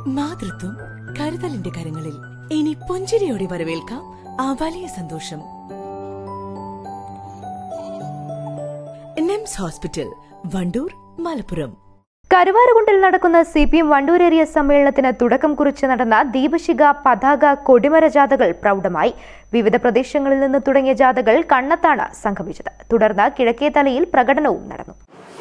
മാതൃത്വം കരുതലിന്റെ കരങ്ങളിൽ ഇനി പുഞ്ചിരിയോടെ വരവേൽക്കാം ആ വലിയ സന്തോഷം നെംസ് ഹോസ്പിറ്റൽ വണ്ടൂർ മലപ്പുറം കരുവാരുകുണ്ടിൽ നടക്കുന്ന C P M Wandoor area സമ്മേളനത്തിന് തുടക്കം കുറിച്ച് നടന്ന ദീപശിഖ പതാക കൊടിമര ജാഥകൾ പ്രൗഢമായി വിവിധ പ്രദേശങ്ങളിൽ നിന്ന് തുടങ്ങിയ ജാഥകൾ കണ്ണത്താണ് സംഗമിച്ചത് തുടർന്ന് കിഴക്കേതലയിൽ പ്രകടനവും നടന്നു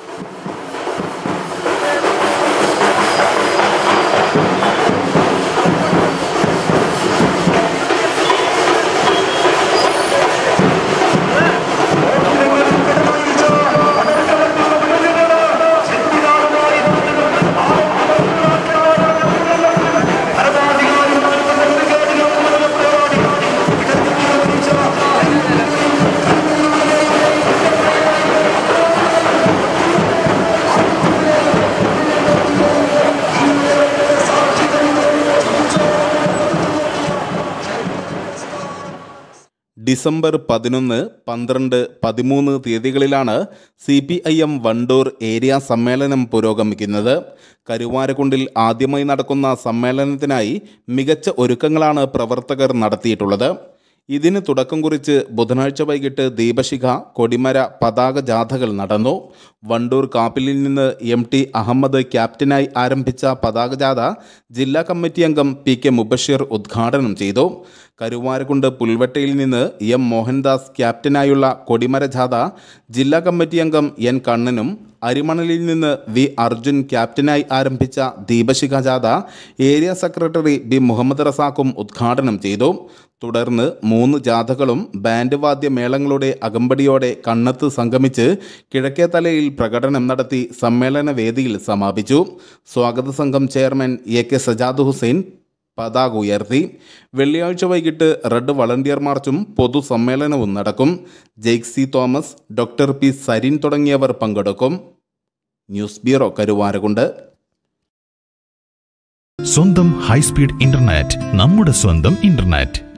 ഡിസംബർ പതിനൊന്ന് പന്ത്രണ്ട് പതിമൂന്ന് തീയതികളിലാണ് C P I M Wandoor area സമ്മേളനം പുരോഗമിക്കുന്നത് കരുവാരക്കുണ്ടിൽ ആദ്യമായി നടക്കുന്ന സമ്മേളനത്തിനായി മികച്ച ഒരുക്കങ്ങളാണ് പ്രവർത്തകർ നടത്തിയിട്ടുള്ളത് ഇതിന് തുടക്കം കുറിച്ച് ബുധനാഴ്ച വൈകിട്ട് ദീപശിഖ കൊടിമര പതാക ജാഥകൾ നടന്നു വണ്ടൂർ കാപ്പിലിൽ നിന്ന് എം ടി അഹമ്മദ് ക്യാപ്റ്റനായി ആരംഭിച്ച പതാക ജാഥ ജില്ലാ കമ്മിറ്റി അംഗം പി കെ മുബഷീർ ഉദ്ഘാടനം ചെയ്തു കരുവാരക്കുണ്ട് പുൽവട്ടയിൽ നിന്ന് എം മോഹൻദാസ് ക്യാപ്റ്റനായുള്ള കൊടിമര ജാഥ ജില്ലാ കമ്മിറ്റി അംഗം എൻ കണ്ണനും അരിമണലിൽ നിന്ന് വി അർജുൻ ക്യാപ്റ്റനായി ആരംഭിച്ച ദീപശിഖ ജാഥ ഏരിയ സെക്രട്ടറി ബി മുഹമ്മദ് റസാഖും ഉദ്ഘാടനം ചെയ്തു തുടർന്ന് മൂന്ന് ജാഥകളും ബാൻഡ് വാദ്യ മേളങ്ങളുടെ അകമ്പടിയോടെ കണ്ണത്ത് സംഗമിച്ച് കിഴക്കേതലയിൽ പ്രകടനം നടത്തി സമ്മേളന വേദിയിൽ സമാപിച്ചു സ്വാഗത സംഘം chairman A K Sajad Hussain പതാക ഉയർത്തി വെള്ളിയാഴ്ച വൈകിട്ട് റെഡ് വളണ്ടിയർ മാർച്ചും പൊതുസമ്മേളനവും നടക്കും Jaick C Thomas doctor P Sarin തുടങ്ങിയവർ പങ്കെടുക്കും ന്യൂസ് ബ്യൂറോ കരുവാരകുണ്ട് സ്വന്തം ഹൈസ്പീഡ് ഇന്റർനെറ്റ് നമ്മുടെ സ്വന്തം ഇന്റർനെറ്റ്